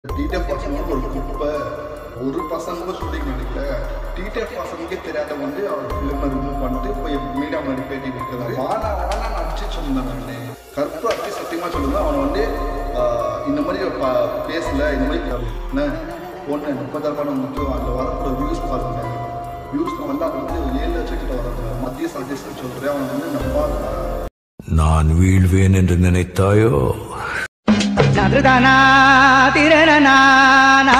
TTF பசங்க ஒரு குப்பை ஒரு பசங்க ஷூட்டிங் நடிக்கல டிடிஎஃப் பசங்களுக்கே தெரியாத வந்து அவர் ஃபிலிமை ரிமூவ் பண்ணிட்டு போய் மீடியா மாதிரி பேட்டி கொடுக்குறாரு வானா வானா நடிச்சு சொன்னேன் நான் கருப்பு அப்படி சத்தியமாக சொல்லுங்க அவன் வந்து ஆஹ், இந்த மாதிரி ப- பேசல இந்த மாதிரி என்ன ஒன்று முப்பதாயிரம் முக்கியம் அதில் வரக்கூடிய வியூஸ் பாருங்க வியூஸ் வந்து அவன் வந்து ஏழு லட்சம் கிட்ட வராது மத்திய சர்வீஸ்னு சொல்கிறேன் அவன் வந்து நம்பாத நான் வீழ்வேன் என்று நினைத்தாயோ நதுதானா திரணனானா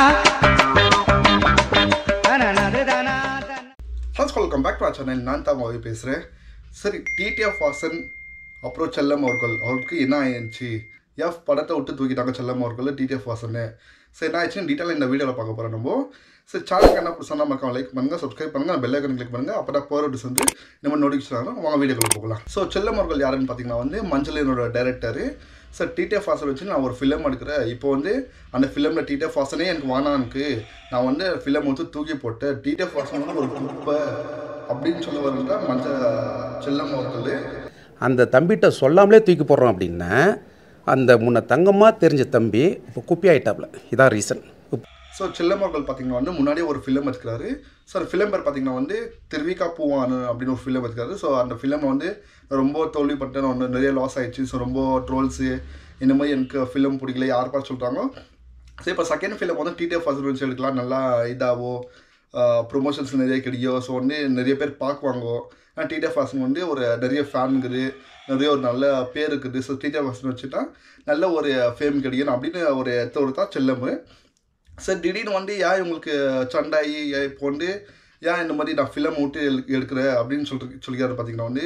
நதுதானா first welcome back to our channel நான் தான் மாவி பேசுகிறேன் சரி டிடிஎஃப் வாசன் அப்புறம் செல்லம் அவர்கள் அவருக்கு என்ன ஆயிடுச்சு எஃப் படத்தை விட்டு தூக்கிட்டாங்க செல்லம் அவர்கள் டிடிஎஃப் வாசன்னு சரி என்ன ஆயிடுச்சுன்னு டீட்டெயில் இந்த வீடியோவில் பார்க்க போகிறோம் நம்ம சரி சேனலுக்கு என்ன புதுசாக மறக்காம லைக் பண்ணுங்கள் சப்ஸ்கிரைப் பண்ணுங்கள் பெல் ஐக்கன் கிளிக் பண்ணுங்கள் அப்போ தான் போகிற டிஸ் வந்து நம்ம நோட்டிஃபிகேஷன் ஆகும் வாங்க வீடியோக்குள்ள போகலாம் ஸோ செல்லம் அவர்கள் யாருன்னு பார்த்தீங்கன்னா வந்து மஞ்சளினோட டேரக்டரு சார் டிடிஎஃப் வாசன் வச்சு நான் ஒரு ஃபிலிம் எடுக்கிறேன் இப்போ வந்து அந்த ஃபிலிமில் டிடிஎஃப் வாசனே எனக்கு வானானுக்கு நான் வந்து ஃபிலிம் வந்து தூக்கி போட்டேன் டிடிஎஃப் வாசன் வந்து ஒரு குப்பை அப்படின்னு சொல்ல வரதா மஞ்ச செல்லம் அவர்கள் அந்த தம்பிகிட்ட சொல்லாமலே தூக்கி போடுறோம் அப்படின்னா அந்த முன்ன தங்கமாக தெரிஞ்ச தம்பி இப்போ குப்பி ஆயிட்டாப்ல இதான் ரீசன் ஸோ செல்லம் அவர்கள் பார்த்தீங்கன்னா வந்து முன்னாடியே ஒரு ஃபிலிம் எடுக்கிறாரு ஸோ அந்த ஃபிலிம் பேர் பார்த்தீங்கன்னா வந்து திருவிக்கா பூவானு அப்படின்னு ஒரு ஃபிலிம் எடுக்கிறாரு ஸோ அந்த ஃபிலிம் வந்து ரொம்ப தோல்விப்பட்டேன் ஒன்று நிறைய லாஸ் ஆயிடுச்சு ஸோ ரொம்ப ட்ரோல்ஸு இந்த மாதிரி எனக்கு ஃபிலிம் பிடிக்கல யார் பார்த்து சொல்கிறாங்க ஸோ இப்போ செகண்ட் ஃபிலிம் வந்து டிடிஎஃப் ஃபர்ஸ்ட் வச்சு எடுக்கலாம் நல்லா இதாகவோ ப்ரொமோஷன்ஸ் நிறைய கிடைக்கும் ஸோ வந்து நிறைய பேர் பார்க்குவாங்க ஆனால் டிடிஎஃப் வாசன் வந்து ஒரு நிறைய ஃபேன் இருக்குது நிறைய ஒரு நல்ல பேர் இருக்குது ஸோ டிடிஎஃப் வாசன் வச்சுட்டா நல்ல ஒரு ஃபேம் கிடைக்கும் அப்படின்னு ஒரு எத்த தான் செல்லமு சார் திடீர்னு வந்து ஏன் இவங்களுக்கு சண்டாயி ஏன் இப்போ வந்து ஏன் இந்த மாதிரி நான் ஃபிலிம் விட்டு எடு- எடுக்கிறேன் அப்படின்னு சொல்லிட்டு சொல்லிக்காரு பார்த்தீங்கன்னா வந்து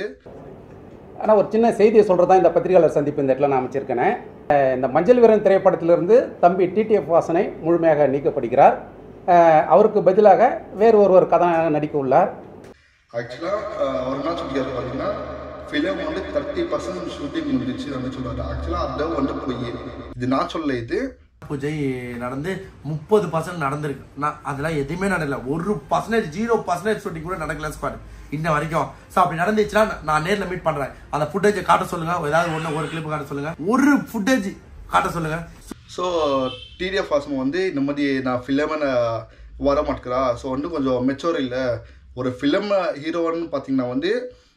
ஆனால் ஒரு சின்ன செய்தியை சொல்கிறது தான் இந்த பத்திரிகையாளர் சந்திப்பு இந்த இடத்துல நான் அமைச்சிருக்கேன் அஹ் இந்த மஞ்சள் வீரன் திரைப்படத்திலிருந்து தம்பி டிடிஎஃப் வாசனை முழுமையாக நீக்கப்படுகிறார் அஹ் அவருக்கு பதிலாக வேறு ஒருவர் கதாநாயகன் நடிக்க உள்ளார் ஆக்சுவலாக அவர் என்ன சொல்லிக்காரு பார்த்தீங்கன்னா ஃபிலிம் வந்து தேர்ட்டி பர்சன்ட் ஷூட்டிங் முடிஞ்சிச்சு அப்படின்னு சொல்லுவார் ஆக்சுவலாக அதை வந்து போய் இது நான் சொல்ல இது பூஜை நடந்து முப்பது பர்சன்ட் நடந்திருக்கு நான் அதெல்லாம் எதுவுமே நடக்கல ஒரு பர்சன்டேஜ் ஜீரோ பர்சன்டேஜ் ஷூட்டிங் கூட நடக்கல ஸ்குவாட் இன்ன வரைக்கும் ஸோ அப்படி நடந்துச்சுன்னா நான் நேர்ல மீட் பண்றேன் அந்த ஃபுட்டேஜை காட்ட சொல்லுங்க ஏதாவது ஒன்று ஒரு கிளிப் காட்ட சொல்லுங்க ஒரு ஃபுட்டேஜ் காட்ட சொல்லுங்க ஸோ டிடிஎஃப் வாசன் வந்து இந்த மாதிரி நான் ஃபிலிமை வர மாட்டேங்கிறா ஸோ வந்து கொஞ்சம் மெச்சோர் இல்லை ஒரு ஃபிலிம் ஹீரோன்னு பார்த்தீங்கன்னா வந்து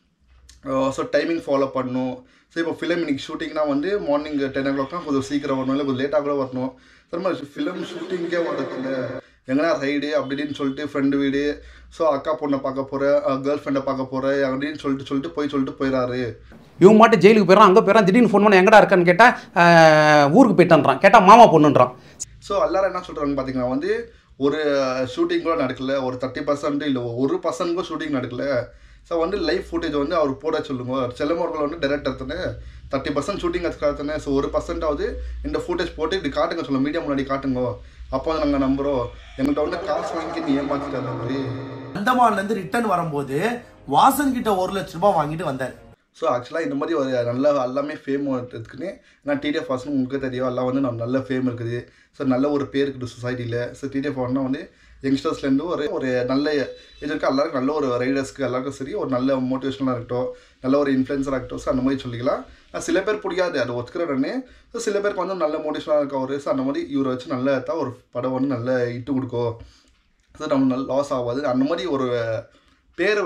ஸோ டைமிங் ஃபாலோ பண்ணணும் ஸோ இப்போ ஃபிலிம் இன்னைக்கு ஷூட்டிங்னா வந்து மார்னிங் டென் ஓ கிளாக்னா கொஞ்சம் சீக்கிரம் வரணும் இல்லை கொஞ்சம் லேட்டாக கூட வரணும் ஸோ மாதிரி ஃபிலிம் ஷூட்டிங்கே வரதில்ல எங்கன்னா ரைடு அப்படின்னு சொல்லிட்டு ஃப்ரெண்டு வீடு ஸோ அக்கா பொண்ணை பார்க்க போகிறேன் கேர்ள் ஃப்ரெண்டை பார்க்க போகிறேன் அப்படின்னு சொல்லிட்டு சொல்லிட்டு போய் சொல்லிட்டு போயிடாரு இவன் மாட்டு ஜெயிலுக்கு போயிடறான் அங்கே போயிடறான் திடீர்னு ஃபோன் பண்ண எங்கடா இருக்கான்னு கேட்டால் ஊருக்கு போயிட்டான்றான் கேட்டால் மாமா பொண்ணுன்றான் ஸோ எல்லாரும் என்ன சொல்கிறாங்க பார்த்தீங்கன்னா வந்து ஒரு ஷூட்டிங் கூட நடக்கல ஒரு தேர்ட்டி பர்சன்ட் இல்லை ஒரு பர்சன்ட் கூட ஷூட்டிங் நடக்கல ஸோ வந்து லைவ் ஃபுட்டேஜ் வந்து அவர் போட சொல்லுங்க செல்லமர்கள் வந்து டேரக்டர் தானே தேர்ட்டி பர்சன்ட் ஷூட்டிங் அதுக்காக தானே ஸோ ஒரு பர்சன்டாவது இந்த ஃபுட்டேஜ் போட்டு இப்படி காட்டுங்க சொல்லுங்க மீடியா முன்னாடி காட்டுங்க அப்போ வந்து நாங்கள் நம்புகிறோம் எங்கள்கிட்ட வந்து காசு வாங்கி நீ ஏமாற்றிட்டு மாதிரி அந்தமான்ல இருந்து ரிட்டர்ன் வரும்போது வாசன் கிட்ட ஒரு லட்ச ரூபாய் வாங்கிட்டு வந்தார் ஸோ ஆக்சுவலாக இந்த மாதிரி ஒரு நல்ல எல்லாமே ஃபேம் இருக்குன்னு நான் டிடிஎஃப் வாசன் உங்களுக்கு தெரியும் எல்லாம் வந்து நம்ம நல்ல ஃபேம் இருக்குது ஸோ நல்ல ஒரு பேர் இருக்குது சொசைட்டியில் ஸோ டிடிஎஃப் வாசனா வந்து யங்ஸ்டர்ஸ்லேருந்து ஒரு ஒரு நல்ல இது இருக்குது எல்லாருக்கும் நல்ல ஒரு ரைடர்ஸ்க்கு எல்லாருக்கும் சரி ஒரு நல்ல மோட்டிவேஷனாக இருக்கட்டும் நல்ல ஒரு இன்ஃப்ளூயன்ஸராக இருக்கட்டும் ஸோ அந்த மாதிரி சொல்லிக்கலாம் ஆனா, சில பேர் பிடிக்காது அதை ஒத்துக்கிறேன்னு ஸோ சில பேருக்கு வந்து நல்ல மோட்டிவேஷனாக இருக்க ஒரு ஸோ அந்த மாதிரி இவரை வச்சு நல்ல தான் ஒரு படம் வந்து நல்ல இட்டு கொடுக்கும் ஸோ நம்ம நல்ல லாஸ் ஆகாது அந்த மாதிரி ஒரு பேரை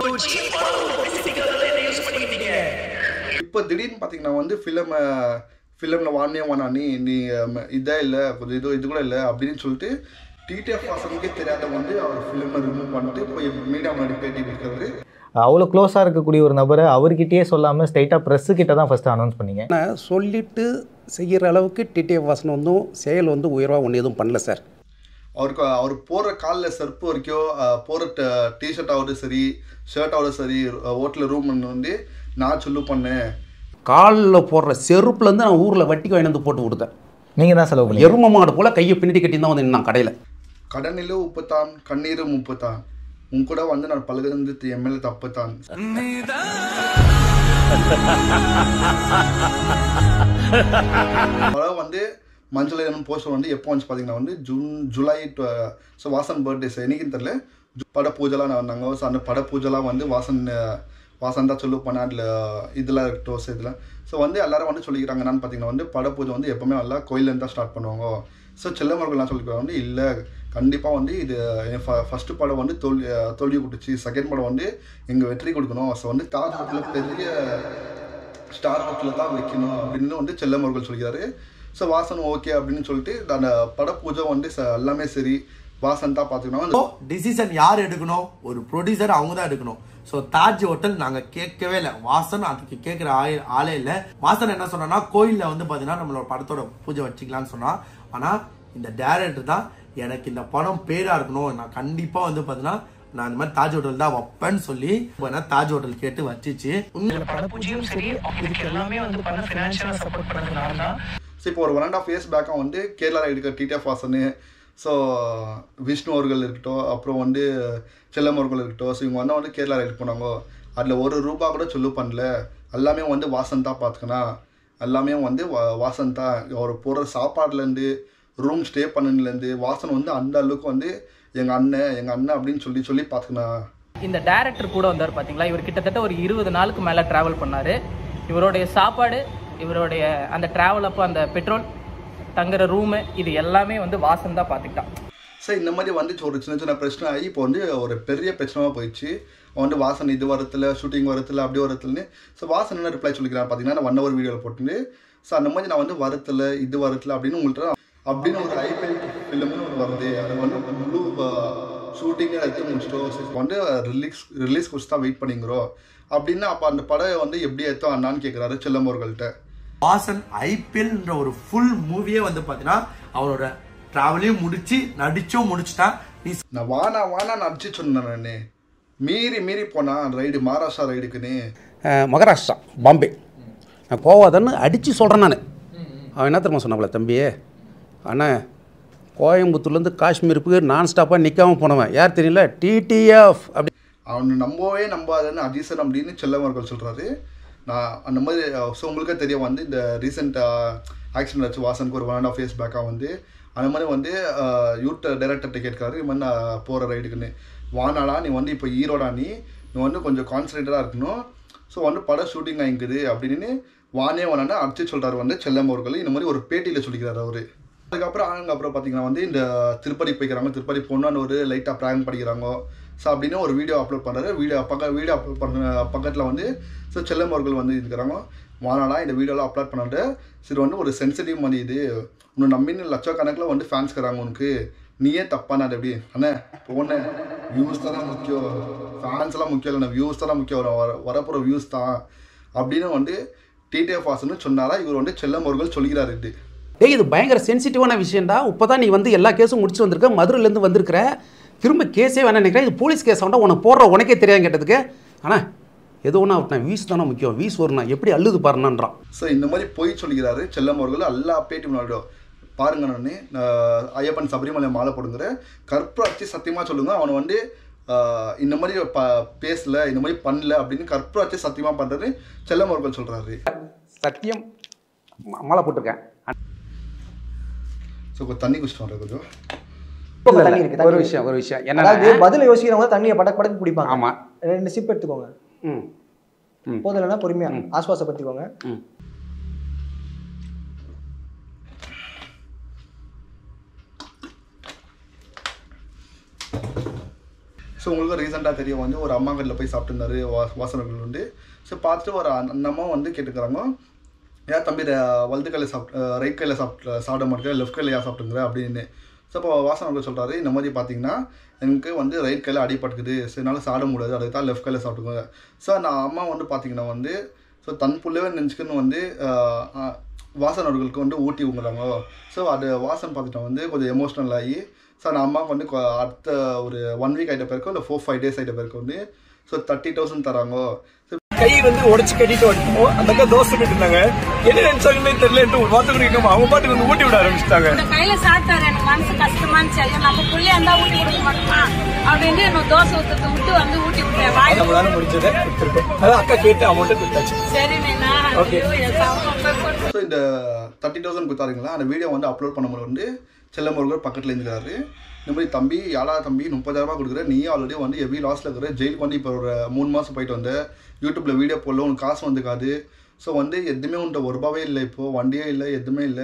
இப்போ திடீர்னு பார்த்தீங்கன்னா வந்து ஃபிலிம் ஃபிலிமில் வானே வானா நீ நீ அம், இதே இல்லை கொஞ்சம் இது இது கூட இல்லை அப்படின்னு சொல்லிட்டு டிடிஎஃப் வாசனுக்கே தெரியாத வந்து அவர் ஃபிலிமை ரிமூவ் பண்ணிட்டு போய் மீடியா முன்னாடி பேட்டி கொடுக்குறாரு அவ்வளோ க்ளோஸாக இருக்கக்கூடிய ஒரு நபரை அவர்கிட்டயே சொல்லாமல் ஸ்ட்ரைட்டாக ப்ரெஸ்ஸு கிட்ட தான் ஃபஸ்ட்டு அனௌன்ஸ் பண்ணீங்க ஆனால் சொல்லிட்டு செய்கிற அளவுக்கு டிடிஎஃப் வாசன் வந்தும் செயல் வந்து உயர்வாக ஒன்று எதுவும் பண்ணல சார் அவருக்கு அவர் போடுற காலில் செருப்பு வரைக்கும் அஹ், போடுற டிஷர்ட் ஆகுது சரி ஷர்ட் ஆகுது சரி ஹோட்டலில் ரூம் வந்து நான் சொல்லு பண்ணேன் காலில் போடுற செருப்புலேருந்து நான் ஊரில் வட்டிக்கு வாங்கி வந்து போட்டு கொடுத்தேன் நீங்கள் தான் செலவு பண்ணீங்க எரும மாடு போல் கையை பின்னாடி கட்டி தான் வந்து நான் கடையில் கடனிலும் உப்புத்தான் கண்ணீரும் உப்புத்தான் உன் கூட வந்து நான் பழகுறது எம்எல்ஏ தப்புத்தான் படம் வந்து மஞ்சள் என்னும் போஸ்டர் வந்து எப்போ வந்து பார்த்தீங்கன்னா வந்து June July so Vasan birthdays என்னைக்குன்னு தெரில பட பூஜைலாம் வந்தாங்க ஸோ அந்த பட பூஜைலாம் வந்து வாசன் அஹ், வாசன் தான் சொல்லு பண்ண அதில் இதெல்லாம் இருக்கட்டும் ஸோ இதெல்லாம் ஸோ வந்து எல்லாரும் வந்து சொல்லிக்கிறாங்க என்னன்னு பார்த்தீங்கன்னா வந்து பட பூஜை வந்து எப்போவுமே நல்லா கோயிலேருந்து தான் ஸ்டார்ட் பண்ணுவாங்க ஸோ செல்லமர்கள்லாம் சொல்லிக்கிறாங்க வந்து இல்லை கண்டிப்பாக வந்து இது என் ஃபஸ்ட்டு படம் வந்து தோல்வி தோல்வி கொடுத்துச்சு செகண்ட் படம் வந்து எங்கள் வெற்றி கொடுக்கணும் ஸோ வந்து தாஜ் ஹோட்டலில் பெரிய ஸ்டார் ஹோட்டலில் தான் வைக்கணும் அப்படின்னு வந்து செல்லமர்கள் சொல்கிறாரு ஸோ வாசன் ஓகே அப்படின்னு சொல்லிட்டு அந்த பட பூஜை வந்து ச- எல்லாமே சரி வாசன் தான் பார்த்துக்கணும் டிசிஷன் யார் எடுக்கணும் ஒரு ப்ரொடியூசர் அவங்க தான் எடுக்கணும் ஸோ தாஜ் ஹோட்டல் நாங்க கேட்கவே இல்லை வாசன் அதுக்கு கேட்குற ஆளே இல்லை வாசன் என்ன சொன்னா கோயில்ல வந்து பாத்தீங்கன்னா நம்மளோட படத்தோட பூஜை வச்சுக்கலாம்னு சொன்னா ஆனா இந்த டேரக்டர் தான் எனக்கு இந்த படம் பேரா இருக்கணும் நான் கண்டிப்பா வந்து பாத்தீங்கன்னா நான் இந்த மாதிரி தாஜ் ஹோட்டல் தான் வைப்பேன்னு சொல்லி வேணா தாஜ் ஹோட்டல் கேட்டு வச்சிச்சு உண்மையில படப்பூஜையும் சரி இதுக்கு எல்லாமே வந்து பண்ண ஃபினான்ஷியலாக சப்போர்ட் பண்ணது நான் தான் ஸோ இப்போ ஒரு ஒன் அண்ட் ஆஃப் இயர்ஸ் பேக்காக வந்து கேரளா எடுக்கிற டிடிஎஃப் வாசனு ஸோ விஷ்ணு அவர்கள் இருக்கட்டும் அப்புறம் வந்து செல்லம் அவர்கள் இருக்கட்டும் ஸோ இவங்க வந்து வந்து கேரளா ரைடு போனாங்க அதில் ஒரு ரூபா கூட சொல்லு பண்ணல எல்லாமே வந்து வாசன் தான் பார்த்துக்கணும் எல்லாமே வந்து வா- வாசன் தான் அவர் போடுற சாப்பாடுலேருந்து ரூம் ஸ்டே பண்ணதுலேருந்து வாசன் வந்து அந்த அளவுக்கு வந்து எங்கள் அண்ணன் எங்கள் அண்ணன் அப்படின்னு சொல்லி சொல்லி பார்த்துக்கணும் இந்த டைரக்டர் கூட வந்தார் பாத்தீங்களா இவர் கிட்டத்தட்ட ஒரு இருபது நாளுக்கு மேலே ட்ராவல் பண்ணார் இவருடைய சாப்பாடு இவருடைய அந்த ட்ராவல் அப்போ அந்த பெட்ரோல் தங்குற ரூமு இது எல்லாமே வந்து வாசன் தான் பார்த்துக்கிட்டான் ஸோ இந்த மாதிரி வந்துச்சு ஒரு சின்ன சின்ன பிரச்சனை ஆகி இப்போ வந்து ஒரு பெரிய பிரச்சனையாக போயிடுச்சு அவன் வந்து வாசன் இது வரத்துல ஷூட்டிங் வரத்துல அப்படி வரத்துலன்னு ஸோ வாசன் என்ன ரிப்ளை சொல்லிக்கிறான் பார்த்தீங்கன்னா நான் ஒன் ஹவர் வீடியோவில் போட்டுட்டு ஸோ அந்த மாதிரி நான் வந்து வரத்துல இது வரத்துல அப்படின்னு உங்கள்கிட்ட அப்படின்னு ஒரு ஐபிஎல் ஃபிலிம்னு ஒன்று வருது அது வந்து முழு ஷூட்டிங்கே எடுத்து முடிச்சிட்டோம் ஸோ இப்போ வந்து ரிலீஸ் ரிலீஸ் குறித்து தான் வெயிட் பண்ணிங்கிறோம் அப்படின்னா அப்போ அந்த படம் வந்து எப்படி எடுத்தோம் அண்ணான்னு கேட்குறாரு செல்லம் அவர்கள்ட்ட வாசன் ஐபிஎல்ன்ற ஒரு ஃபுல் மூவியே வந்து பாத்தீங்கன்னா அவரோட டிராவலையும் முடிச்சு நடிச்சும் முடிச்சுட்டான் நீ நான் வானா வானா நான் அடிச்சு சொன்னேன் நானு. மீறி மீறி போனான் ரைடு மகாராஷ்டிரா ரைடுக்குன்னு அஹ், மகாராஷ்டிரா பாம்பே நான் போவாதன்னு அடித்து சொல்கிறேன் நான் அவன் என்ன தெரியுமா சொன்னாப்ல தம்பியே அண்ணா கோயம்புத்தூர்லேருந்து காஷ்மீருக்கு நான் ஸ்டாப்பாக நிற்காம போனவன் யார் தெரியல டிடிஎஃப் அப்படி அவனை நம்பவே நம்பாதன்னு அஜீசன் அப்படின்னு செல்லவர்கள் சொல்கிறாரு நான் அந்த மாதிரி ஸோ உங்களுக்கே தெரியும் வந்து இந்த ரீசெண்ட் ஆக்சிடென்ட் ஆச்சு வாசனுக்கு ஒரு ஒன் அண்ட் ஆஃப் இயர்ஸ் பேக்காக வந்து அந்த மாதிரி வந்து யூத் டைரக்டர்கிட்ட கேட்குறாரு இது மாதிரி நான் போகிற ரைடுக்குன்னு வானாடா நீ வந்து இப்போ ஈரோடா நீ நீ வந்து கொஞ்சம் கான்சன்ட்ரேட்டடாக இருக்கணும் ஸோ வந்து படம் ஷூட்டிங் ஆகிக்குது அப்படின்னு வானே வானா அடிச்சு சொல்கிறாரு வந்து செல்லம் அவர்கள் இந்த மாதிரி ஒரு பேட்டியில் சொல்லிக்கிறாரு அவர் அதுக்கப்புறம் ஆனங்க அப்புறம் பார்த்தீங்கன்னா வந்து இந்த திருப்பதி போய்க்கிறாங்க திருப்பதி பொண்ணான்னு ஒரு லைட்டாக ப்ராங்க் படிக்கிறாங்க ஸோ அப்படின்னு ஒரு வீடியோ அப்லோட் பண்ணுறாரு வீடியோ பக்க வீடியோ அப்லோட் பண்ண பக்கத்தில் வந்து ஸோ செல்லம் அவர்கள் வந்து இருக்கிறாங்க வானாடா இந்த வீடியோலாம் அப்லோட் பண்ணிட்டு சரி வந்து ஒரு சென்சிட்டிவ் மணி இது உன்னை நம்பின்னு லட்சக்கணக்கில் வந்து ஃபேன்ஸ் இருக்கிறாங்க உனக்கு நீயே தப்பான அது எப்படி அண்ணே போனேன் வியூஸ் தான் முக்கியம் ஃபேன்ஸ் எல்லாம் முக்கியம் இல்லை வியூஸ் தான் முக்கியம் வர வரப்போகிற வியூஸ் தான் அப்படின்னு வந்து டிடிஎஃப் வாசன்னு சொன்னாரா இவர் வந்து செல்லம் அவர்கள் சொல்கிறாரு இது டேய் இது பயங்கர சென்சிட்டிவான விஷயம்டா இப்போ தான் நீ வந்து எல்லா கேஸும் முடிச்சு வந்திருக்க மதுரையிலேருந்து வந்திருக்கிற திரும்ப கேஸே வேணாம் நினைக்கிறேன் இது போலீஸ் கேஸ் வேண்டாம் உனக்கு போடுற உனக்கே தெரியாது கேட்டதுக்கு ஆனால் எது ஒன்றா விட்டேன் வீஸ் தானே முக்கியம் வீஸ் வரணும் எப்படி அள்ளுது பாருனான்றான் ஸோ இந்த மாதிரி பொய் சொல்கிறாரு செல்லம் அவர்கள் எல்லா பேட்டி முன்னாடியும் பாருங்க நானே ஐயப்பன் சபரிமலை மாலை போடுங்கிற கற்பூராட்சி சத்தியமாக சொல்லுங்க அவனை வந்து ஆஹ், இந்த மாதிரி ப பேசல இந்த மாதிரி பண்ணல அப்படின்னு கற்பூராட்சி சத்தியமாக பண்ணுறது செல்லம் அவர்கள் சொல்கிறாரு சத்தியம் ம- மாலை போட்டிருக்கேன் ஸோ கொஞ்சம் தண்ணி குடிச்சிட்டு வரேன் கொஞ்சம் இப்ப இல்ல, தண்ணி இல்ல, இருக்கு, தண்ணி ஒரு இருக்கு. விஷயம் ஒரு விஷயம் அதாவது என்ன பதில் யோசிக்கிறவங்க தண்ணியை படக்கு படக்கு குடிப்பாங்க ஆமாம் ரெண்டு சிப் எடுத்துக்கோங்க ம் ம் போதும் இல்லைன்னா பொறுமையா ஆஸ்வாசப்படுத்திக்கோங்க ம் ஸோ உங்களுக்கு ரீசெண்டாக தெரியும் வந்து ஒரு அம்மா கடையில் போய் சாப்பிட்டுருந்தாரு வா வாசனர்கள் வந்து ஸோ பார்த்துட்டு ஒரு அந்த அந்த அம்மா வந்து கேட்டுக்கிறாங்க ஏன் தம்பி ர- வலது கையில் சாப்பிட்டு ரைட் கையில் சாப்பிட்டு சாப்பிட மாட்டேங்க லெஃப்ட் கையில் ஏன் சாப்பிட்டுங்கிற அப்படின்னு ஸோ அப்போ வாசனர்கள் சொல்கிறாரு இந்த மாதிரி பார்த்தீங்கன்னா எனக்கு வந்து ரைட் கையில் அடிபட்டுக்குது ஸோ என்னால் சாப்பிட முடியாது அதுக்கு தான் லெஃப்ட் கையில் சாப்பிட்டுக்கோங்க ஸோ நான் அம்மா வந்து பார்த்தீங்கன்னா வந்து ஸோ தன் புள்ளவே நினச்சிக்கன்னு வந்து ஆஹ், ஆஹ், வாசன் அவர்களுக்கு வந்து ஊட்டி விங்குறாங்க ஸோ அது வாசன் பார்த்துட்டா வந்து கொஞ்சம் எமோஷ்னல் ஆகி ஸோ நான் அம்மாவுக்கு வந்து கொ- அடுத்த ஒரு ஒன் வீக் ஆகிட்ட பேருக்கு இல்லை ஃபோர் ஃபைவ் டேஸ் ஆகிட்ட பேருக்கு வந்து ஸோ தேர்ட்டி தௌசண்ட் தராங்க ஸோ கை வந்து உடைச்சு கட்டிட்டு வந்துட்டோம் அந்த அக்கா தோசை சுட்டுட்டு இருந்தாங்க என்ன நினைச்சாங்கன்னே தெரியல ஒரு வார்த்தை கூட கேட்காம அவங்க பாட்டுக்கு வந்து ஊட்டி விட ஆரம்பிச்சிட்டாங்க இந்த கையில சாப்பிட்டாரு எனக்கு மனசு கஷ்டமா இருந்துச்சு ஐயோ நம்ம புள்ளையா இருந்தா ஊட்டி கொடுக்க மாட்டோமா அப்படின்னு என்ன தோசை ஊத்துறது விட்டு வந்து ஊட்டி விட்டேன் வாய் நம்மளால முடிஞ்சதை கொடுத்துருக்கோம் அதான் அக்கா கேட்டு அமௌண்ட்டை கொடுத்தாச்சு சரி நீனா ஐயோ என் சாப்பிட போய் ஸோ இந்த தேர்ட்டி தௌசண்ட் கொடுத்தாருங்களா அந்த வீடியோ வந்து அப்லோட் பண்ணும்போது வந்து செல்லமுருகர் பக்கத்தில் இருந்துக்கிறாரு இந்த மாதிரி தம்பி யாரா தம்பி முப்பதாயிரரூபா கொடுக்குற நீ ஆல்ரெடி வந்து ஹெவி லாஸில் இருக்கிற ஜெயிலுக்கு வந்து இப்போ ஒரு மூணு மாதம் போயிட்டு வந்த யூடியூப்பில் வீடியோ போடல உனக்கு காசு வந்துக்காது ஸோ வந்து எதுவுமே உன்ட்ட ஒரு ரூபாவே இல்லை இப்போது வண்டியே இல்லை எதுவுமே இல்லை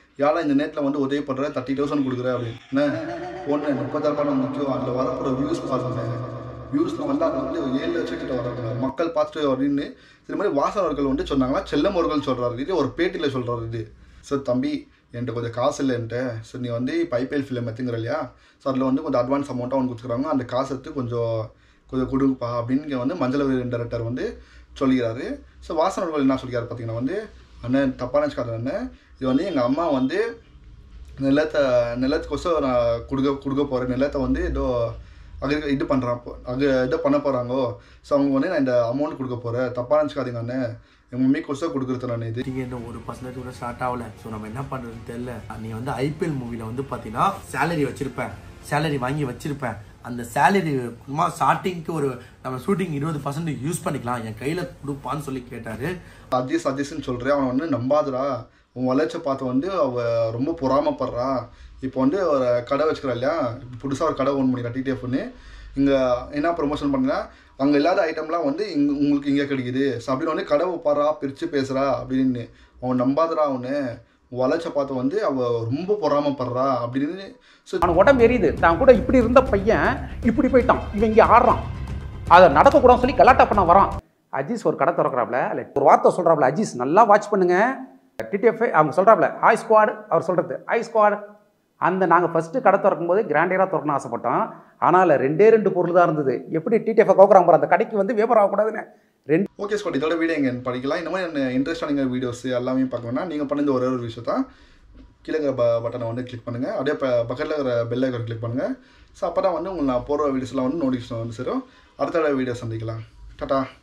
யாரா இந்த நேரத்தில் வந்து உதவி பண்ணுற தேர்ட்டி தௌசண்ட் கொடுக்குற அப்படின்னு என்ன ஒன்று முப்பத்தாயிரம் முக்கியம் அதில் வரப்போகிற வியூஸ் பாருங்க வியூஸில் வந்து அது வந்து ஏழு லட்சம் கிட்ட வராங்க மக்கள் பார்த்துட்டு அப்படின்னு இது மாதிரி வாசன் அவர்கள் வந்து சொன்னாங்களா செல்லம் அவர்கள் சொல்கிறாரு இது ஒரு பேட்டியில் சொல்கிறாரு இது சார் தம்பி என்கிட்ட கொஞ்சம் காசு இல்லை என்கிட்ட ஸோ நீ வந்து இப்போ ஐபிஎல் ஃபிலிம் எடுத்துங்கிற இல்லையா ஸோ அதில் வந்து கொஞ்சம் அட்வான்ஸ் அமௌண்ட்டாக அவனுக்கு கொடுத்துருக்காங்க அந்த காசு எடுத்து கொஞ்சம் கொஞ்சம் கொடுப்பா அப்படின்னு இங்க வந்து மஞ்சள் வீரன் டைரக்டர் வந்து சொல்லிக்கிறாரு ஸோ வாசன் அவர்கள் என்ன சொல்லிக்கிறாரு பார்த்தீங்கன்னா வந்து அண்ணன் தப்பான நினச்சிக்காரு அண்ணன் இது வந்து எங்கள் அம்மா வந்து நிலத்தை நிலத்துக்கோசம் நான் கொடுக்க கொடுக்க போகிறேன் நிலத்தை வந்து ஏதோ அக்ரி இது பண்ணுறான் அது இதை பண்ண போகிறாங்கோ ஸோ அவங்க வந்து நான் இந்த அமௌண்ட் கொடுக்க போகிறேன் தப்பாக நினச்சிக்காதீங்க அண்ணன் எங்கள் மம்மிக்கோசம் கொடுக்குறது நான் இது நீங்க இன்னும் ஒரு பர்சன்டேஜ் கூட ஸ்டார்ட் ஆகல ஸோ நம்ம என்ன பண்றதுன்னு தெரியல நீ வந்து ஐபிஎல் மூவில வந்து பாத்தீங்கன்னா சேலரி வச்சிருப்பேன் சேலரி வாங்கி வச்சிருப்பேன் அந்த சேலரி சும்மா ஸ்டார்டிங்க்கு ஒரு நம்ம ஷூட்டிங் இருபது பர்சன்ட் யூஸ் பண்ணிக்கலாம் என் கையில கொடுப்பான்னு சொல்லி கேட்டாரு அஜீஸ் அஜீஸ்ன்னு சொல்கிறேன் அவனை வந்து நம்பாதுடா உன் வளர்ச்சியை பார்த்து வந்து அவ ரொம்ப பொறாமப்படுறா இப்போ வந்து ஒரு கடை வச்சுக்கிறா இல்லையா புதுசாக ஒரு கடை ஓன் பண்ணி டிடிஎஃப்னு இங்கே என்ன ப்ரொமோஷன் பண்ணா அங்கே இல்லாத ஐட்டம்லாம் வந்து இங்கே உங்களுக்கு இங்கே கிடைக்குது ஸோ அப்படின்னு வந்து கடை பாடுறா பிரித்து பேசுகிறா அப்படின்னு அவன் நம்பாதடா அவனு உன் வளர்ச்சியை பார்த்து வந்து அவள் ரொம்ப பொறாமப்படுறா அப்படின்னு ஸோ அவன் உடம்பு எரியுது தான் கூட இப்படி இருந்த பையன் இப்படி போயிட்டான் இவன் இங்கே ஆடுறான் அதை நடக்கக்கூடாதுன்னு சொல்லி கலாட்டா பண்ண வரான் அஜீஸ் ஒரு கடை திறக்கிறாப்ல இல்லை ஒரு வார்த்தை சொல்கிறாப்ல அஜீஸ் நல்லா வாட்ச் பண்ணுங்க டிடிஎஃப் அவங்க சொல்கிறாப்ல ஹாய் ஸ்குவாட் அவர் சொல்கிறது ஹாய் ஸ்குவாட் அந்த நாங்கள் ஃபஸ்ட்டு கடை திறக்கும் போது கிராண்டியராக திறக்கணும் ஆசைப்பட்டோம் ஆனால் ரெண்டே ரெண்டு பொருள் தான் இருந்தது எப்படி டிடிஎஃப் கோக்குறாங்க பாரு அந்த கடைக்கு வந்து வியாபாரம் ஆகக்கூடாதுன்னு ரெண்டு ஓகே ஸ்குவாட் இதோட வீடியோ எங்கே படிக்கலாம் இந்த மாதிரி இன்ட்ரெஸ்டான வீடியோஸ் எல்லாமே பார்க்கணும்னா நீங்கள் பண்ண இந்த ஒரே ஒரு விஷயம் தான் கீழே இருக்கிற ப பட்டனை வந்து கிளிக் பண்ணுங்கள் அப்படியே இப்போ பக்கத்தில் இருக்கிற பெல் ஐக்கன் கிளிக் பண்ணுங்கள் ஸோ அப்போ தான் வந்து உங்களுக்கு நான் போடுற வீடியோஸ்லாம் வந்து நோட்டிஃபிகேஷன் வந்து சேரும் அடுத்த வீடியோ சந்திக்கலாம் டாட்டா